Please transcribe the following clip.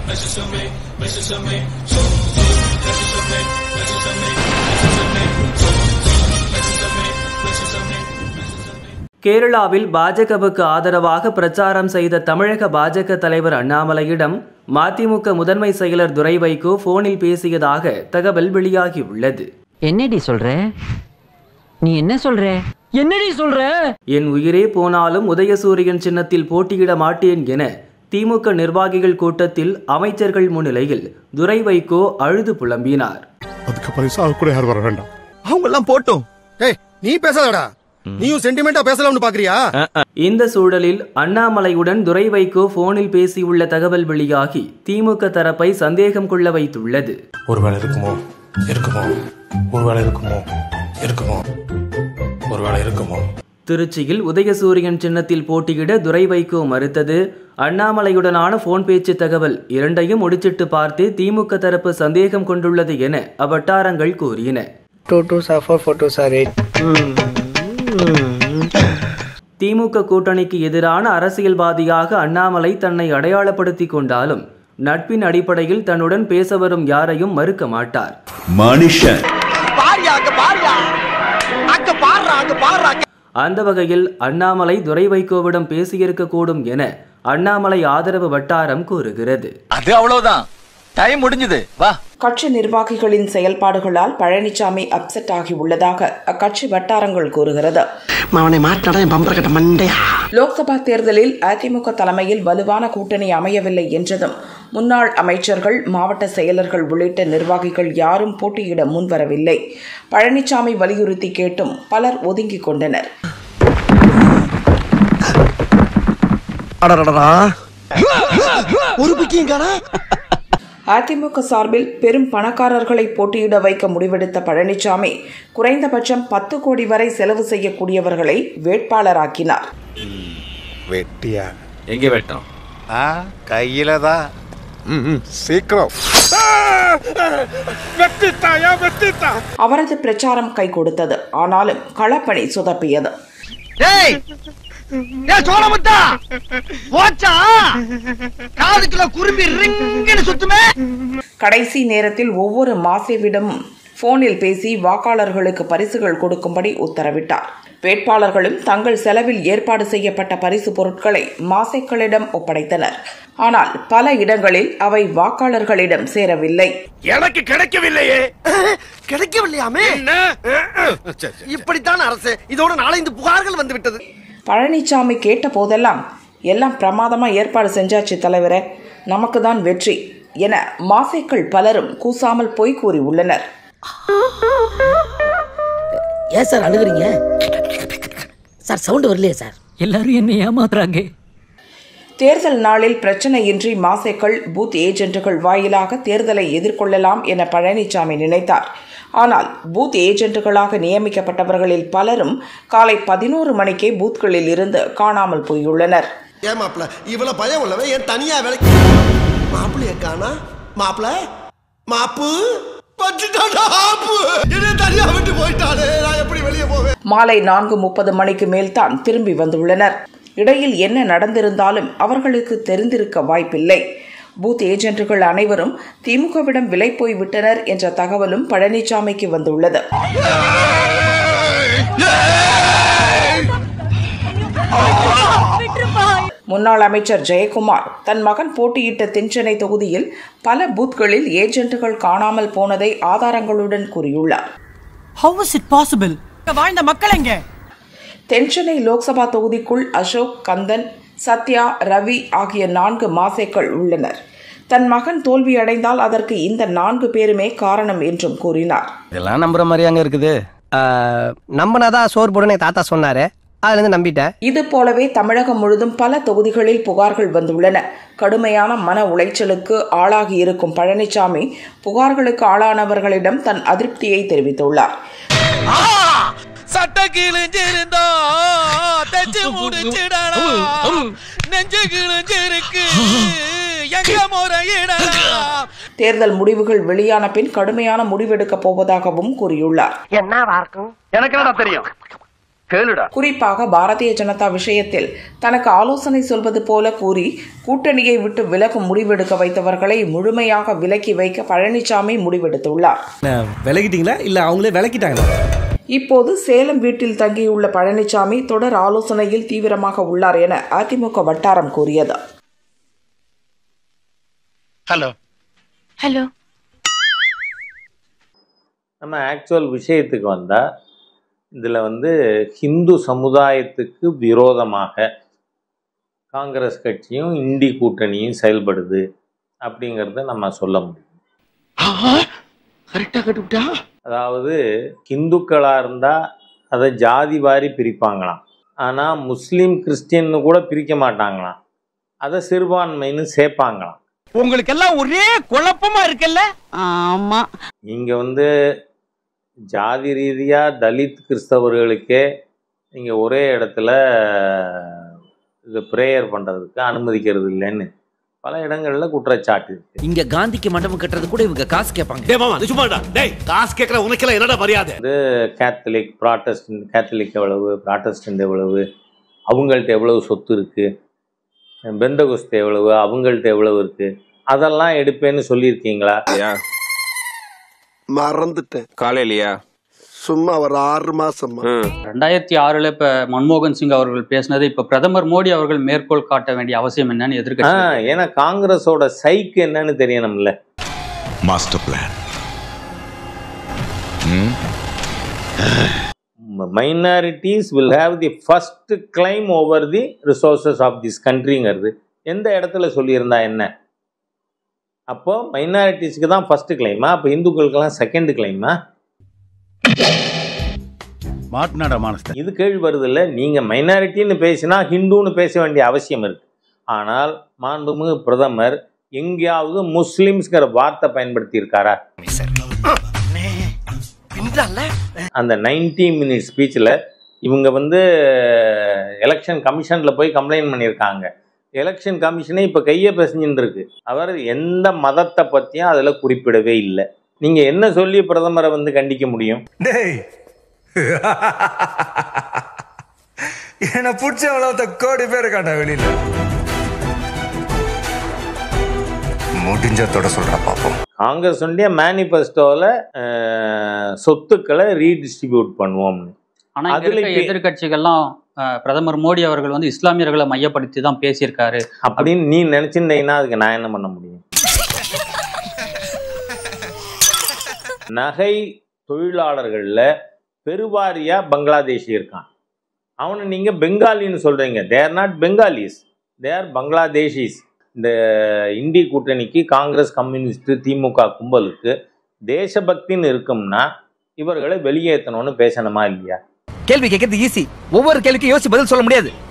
கேரளாவில் பாஜகவுக்கு ஆதரவாக பிரச்சாரம் செய்த தமிழக பாஜக தலைவர் அண்ணாமலையிடம் மதிமுக முதன்மை செயலர் துரை வைகோ போனில் பேசியதாக தகவல் வெளியாகியுள்ளது என்னடி சொல்ற நீ என்ன சொல்ற என்னடி சொல்ற என் உயிரே போனாலும் உதயசூரியன் சின்னத்தில் போட்டியிட மாட்டேன் என திமுக நிர்வாகிகள் கூட்டத்தில் அமைச்சர்கள் முன்னிலையில் துரை வைகோ அழுது புலம்பினார் அதுக்கு பரிசா கூட யார் வர வேண்டாம் அவங்க எல்லாம் போட்டோம் ஏய் நீ பேசாதடா நீயும் சென்டிமெண்டா பேசலாம்னு பாக்குறியா இந்த சூழலில் அண்ணாமலையுடன் துரை வைகோ போனில் பேசியுள்ள தகவல் வெளியாகி திமுக தரப்பை சந்தேகம் கொள்ள வைத்துள்ளது ஒருவேளை இருக்குமோ இருக்குமோ ஒருவேளை இருக்குமோ இருக்குமோ ஒருவேளை இருக்குமோ திருச்சியில் உதயசூரியன் சின்னத்தில் போட்டியிட துரை வைகோ மறுத்தது அண்ணாமலையுடனான போன் பேச்சு தகவல் இரண்டையும் முடிச்சிட்டு பார்த்து திமுக தரப்பு சந்தேகம் கொண்டுள்ளது என அவ்வட்டாரங்கள் கூறின டூ டூ சார் ஃபோர் ஃபோர் டூ சார் எயிட் திமுக கூட்டணிக்கு எதிரான அரசியல்வாதியாக அண்ணாமலை தன்னை அடையாளப்படுத்திக் கொண்டாலும் நட்பின் அடிப்படையில் தன்னுடன் பேச வரும் யாரையும் மறுக்க மாட்டார் மனுஷன் பாரியா அங்க பாரியா அங்க பாடுறா அங்க பாடுறா அந்த வகையில் அண்ணாமலை துரை வைகோவிடம் பேசியிருக்க கூடும் என அண்ணாமலை ஆதரவு வட்டாரம் கூறுகிறது அது அவ்வளவுதான் டைம் முடிஞ்சது வா கட்சி நிர்வாகிகளின் செயல்பாடுகளால் பழனிசாமி அப்செட் ஆகி உள்ளதாக அக்கட்சி வட்டாரங்கள் கூறுகிறது அவனை மாட்டாடா என் பம்பர கட்ட மண்டையா லோக்சபா தேர்தலில் அதிமுக தலைமையில் வலுவான கூட்டணி அமையவில்லை என்றதும் முன்னாள் அமைச்சர்கள் மாவட்ட செயலர்கள் உள்ளிட்ட நிர்வாகிகள் யாரும் போட்டியிட முன்வரவில்லை பழனிசாமி வலியுறுத்தி கேட்டும் பலர் ஒதுங்கிக் கொண்டனர் அடடடா ஒரு பிக்கியும் காணா அதிமுக சார்பில் பெரும் பணக்காரர்களை போட்டியிட வைக்க முடிவெடுத்த பழனிசாமி குறைந்தபட்சம் பத்து கோடி வரை செலவு செய்யக்கூடியவர்களை வேட்பாளராக்கினார் வெட்டியா எங்க வெட்டோம் ஆ கையில தான் சீக்கிரம் வெட்டித்தாயா வெட்டித்தா அவரது பிரச்சாரம் கை கொடுத்தது ஆனாலும் களப்பணி சொதப்பியது ஏய் ஏய் சோழமுத்தா போச்சா காதுக்குள்ள குரும்பி ரிங்குன்னு சுத்துமே கடைசி நேரத்தில் ஒவ்வொரு மாசேவிடமும் போனில் பேசி வாக்காளர்களுக்கு பரிசுகள் கொடுக்கும்படி உத்தரவிட்டார் வேட்பாளர்களும் தங்கள் செலவில் ஏற்பாடு செய்யப்பட்ட பரிசு பொருட்களை மாசேக்களிடம் ஒப்படைத்தனர் ஆனால் பல இடங்களில் அவை வாக்காளர்களிடம் சேரவில்லை எனக்கு கிடைக்கவில்லையே கிடைக்கவில்லையாமே இப்படித்தான் அரசு இதோட நாலஞ்சு புகார்கள் வந்து விட்டது பழனிசாமி கேட்ட போதெல்லாம் எல்லாம் பிரமாதமா ஏற்பாடு செஞ்சாச்சு தலைவரே நமக்கு தான் வெற்றி என மாசேக்கள் பலரும் கூசாமல் பொய் கூறி உள்ளனர் ஏன் சார் அழுகுறீங்க சார் சவுண்ட் வரலையே சார் எல்லாரும் என்ன ஏமாத்துறாங்க தேர்தல் நாளில் பிரச்சனையின்றி மாசேக்கள் பூத் ஏஜென்ட்டுகள் வாயிலாக தேர்தலை எதிர்கொள்ளலாம் என பழனிசாமி நினைத்தார் ஆனால் பூத் ஏஜென்ட்டுகளாக நியமிக்கப்பட்டவர்களில் பலரும் காலை பதினோரு மணிக்கே பூத்களில் இருந்து காணாமல் போயுள்ளனர் ஏன் மாப்பிள இவ்வளவு பயம் உள்ளவன் ஏன் தனியா வேலைக்கு மாப்பிளைய காணா மாப்பிள மாப்பு பட்டுட்டாடா ஆப்பு என்ன தனியா விட்டு போயிட்டானே நான் எப்படி வெளியே போவேன் மாலை நான்கு முப்பது மணிக்கு மேல்தான் திரும்பி வந்துள்ளனர் இடையில் என்ன நடந்திருந்தாலும் அவர்களுக்கு தெரிந்திருக்க வாய்ப்பில்லை பூத் ஏஜென்ட்டுகள் அனைவரும் திமுகவிடம் விலை போய் விட்டனர் என்ற தகவலும் பழனிசாமிக்கு வந்துள்ளது முன்னாள் அமைச்சர் ஜெயக்குமார் தன் மகன் போட்டியிட்ட தென்சென்னை தொகுதியில் பல பூத்களில் ஏஜென்ட்டுகள் காணாமல் போனதை ஆதாரங்களுடன் கூறியுள்ளார் ஹவு இஸ் இட் பாசிபிள் வாழ்ந்த மக்கள் எங்க தென்சென்னை லோக்சபா தொகுதிக்குள் அசோக் கந்தன் சத்யா ரவி ஆகிய நான்கு மாசேக்கள் உள்ளனர் தன் மகன் தோல்வியடைந்தால் அதற்கு இந்த நான்கு பேருமே காரணம் என்றும் கூறினார் இதெல்லாம் நம்புற மாதிரியாங்க இருக்குது நம்பினாதான் சோறு போடுன்னு தாத்தா சொன்னாரு அதுல இருந்து நம்பிட்டேன் இது போலவே தமிழகம் முழுதும் பல தொகுதிகளில் புகார்கள் வந்துள்ளன கடுமையான மன உளைச்சலுக்கு ஆளாகி இருக்கும் பழனிசாமி புகார்களுக்கு ஆளானவர்களிடம் தன் அதிருப்தியை தெரிவித்துள்ளார் சட்ட கிழிஞ்சிருந்தா தச்சு முடிச்சிடலாம் நெஞ்சு கிழிஞ்சிருக்கு எங்க முறையிடலாம் தேர்தல் முடிவுகள் வெளியான பின் கடுமையான முடிவெடுக்கப் போவதாகவும் கூறியுள்ளார் என்ன இருக்கும் எனக்கு என்னடா தெரியும் கேளுடா குறிப்பாக பாரதிய ஜனதா விஷயத்தில் தனக்கு ஆலோசனை சொல்வது போல கூறி கூட்டணியை விட்டு விலகும் முடிவெடுக்க வைத்தவர்களை முழுமையாக விலக்கி வைக்க பழனிசாமி முடிவெடுத்துள்ளார் விலகிட்டீங்களா இல்ல அவங்களே விலக்கிட்டாங்களா இப்போது சேலம் வீட்டில் தங்கியுள்ள பழனிசாமி தொடர் ஆலோசனையில் தீவிரமாக உள்ளார் என அதிமுக வட்டாரம் கூறியது ஹலோ ஹலோ நம்ம ஆக்சுவல் விஷயத்துக்கு வந்தால் இதில் வந்து ஹிந்து சமுதாயத்துக்கு விரோதமாக காங்கிரஸ் கட்சியும் இந்தி கூட்டணியும் செயல்படுது அப்படிங்கிறத நம்ம சொல்ல முடியும் கரெக்டா கட்டுவிட்டா அதாவது ஹிந்துக்களாக இருந்தால் அதை ஜாதி வாரி பிரிப்பாங்களாம் ஆனால் முஸ்லீம் கிறிஸ்டின்னு கூட பிரிக்க மாட்டாங்களாம் அதை சிறுபான்மைன்னு சேர்ப்பாங்களாம் உங்களுக்கு எல்லாம் ஒரே குழப்பமா இருக்குல்ல ஆமா இங்கே வந்து ஜாதி ரீதியாக தலித் கிறிஸ்தவர்களுக்கே இங்கே ஒரே இடத்துல இது ப்ரேயர் பண்ணுறதுக்கு அனுமதிக்கிறது இல்லைன்னு பல இடங்களில் குற்றச்சாட்டு இருக்கு இங்க காந்திக்கு மண்டபம் கட்டுறது கூட இவங்க காசு கேட்பாங்க டேய் மாமா அது சும்மாடா டேய் காசு கேக்குற உனக்கெல்லாம் என்னடா மரியாதை வந்து கேத்தலிக் ப்ராட்டஸ்டன்ட் கேத்தலிக் எவ்வளவு ப்ராட்டஸ்டன்ட் எவ்வளவு அவங்கள்ட்ட எவ்வளவு சொத்து இருக்குது பெந்தகுஸ்து எவ்வளவு அவங்கள்ட்ட எவ்வளவு இருக்குது அதெல்லாம் எடுப்பேன்னு சொல்லியிருக்கீங்களா மறந்துட்டேன் காலையிலயா சும்மா ஒரு ஆறு மாசமா ரெண்டாயிரத்தி ஆறுல இப்ப மன்மோகன் சிங் அவர்கள் பேசினது இப்ப பிரதமர் மோடி அவர்கள் மேற்கோள் காட்ட வேண்டிய அவசியம் என்னன்னு ஆ எதிர்க்க ஏன்னா காங்கிரஸோட சைக்கு என்னன்னு தெரியணும்ல master plan minorities will have the first claim over the resources of this கண்ட்ரிங்கிறது எந்த இடத்துல சொல்லியிருந்தா என்ன அப்போ மைனாரிட்டிஸ்க்கு தான் ஃபர்ஸ்ட் கிளைமா அப்போ இந்துக்களுக்கெல்லாம் செகண்ட் கிளைமா மாட்டுனாடா மானஸ்த இது கேள்வி வருது இல்லை நீங்கள் மைனாரிட்டின்னு பேசினா ஹிந்துன்னு பேச வேண்டிய அவசியம் இருக்கு ஆனால் மாண்புமிகு பிரதமர் எங்கேயாவது முஸ்லிம்ஸ்ங்கிற வார்த்தை பயன்படுத்தி இருக்காரா அந்த 90 மினிட் ஸ்பீச்சில் இவங்க வந்து எலெக்ஷன் கமிஷனில் போய் கம்ப்ளைண்ட் பண்ணியிருக்காங்க எலெக்ஷன் கமிஷனே இப்போ கையை பிசைஞ்சுன்னு இருக்கு அவர் எந்த மதத்தை பற்றியும் அதில் குறிப்பிடவே இல்லை நீங்கள் என்ன சொல்லி பிரதமரை வந்து கண்டிக்க முடியும் டேய் என்ன பிடிச்ச அவ்வளவு கோடி பேர் இருக்காண்டா வெளியில முடிஞ்சத்தோட சொல்றா பாப்போம் காங்கிரஸ் மேனிஃபெஸ்டோவில் சொத்துக்களை ரீடிஸ்ட்ரிபியூட் பண்ணுவோம்னு ஆனா இங்க அதுல இருக்க இப்ப- எதிர்கட்சிகள்லாம் அஹ், பிரதமர் மோடி அவர்கள் வந்து இஸ்லாமியர்களை மையப்படுத்தி தான் பேசியிருக்காரு அப்படின்னு நீ நினைச்சிருந்தீங்கன்னா அதுக்கு நான் என்ன பண்ண முடியும் நகை தொழிலாளர்கள்ல பெருவாரியா பங்களாதேஷி இருக்கான் அவனை நீங்க பெங்காலின்னு சொல்றீங்க தேர் நாட் பெங்காலிஸ் தேர் பங்களாதேஷிஸ் இந்த இந்தி கூட்டணிக்கு காங்கிரஸ் கம்யூனிஸ்ட் திமுக கும்பலுக்கு தேசபக்தின்னு இருக்கும்னா இவர்களை வெளியேற்றணும்னு பேசணுமா இல்லையா கேள்வி கேட்கறது ஈஸி ஒவ்வொரு கேள்விக்கும் யோசிச்சு பதில் சொல்ல முடியாது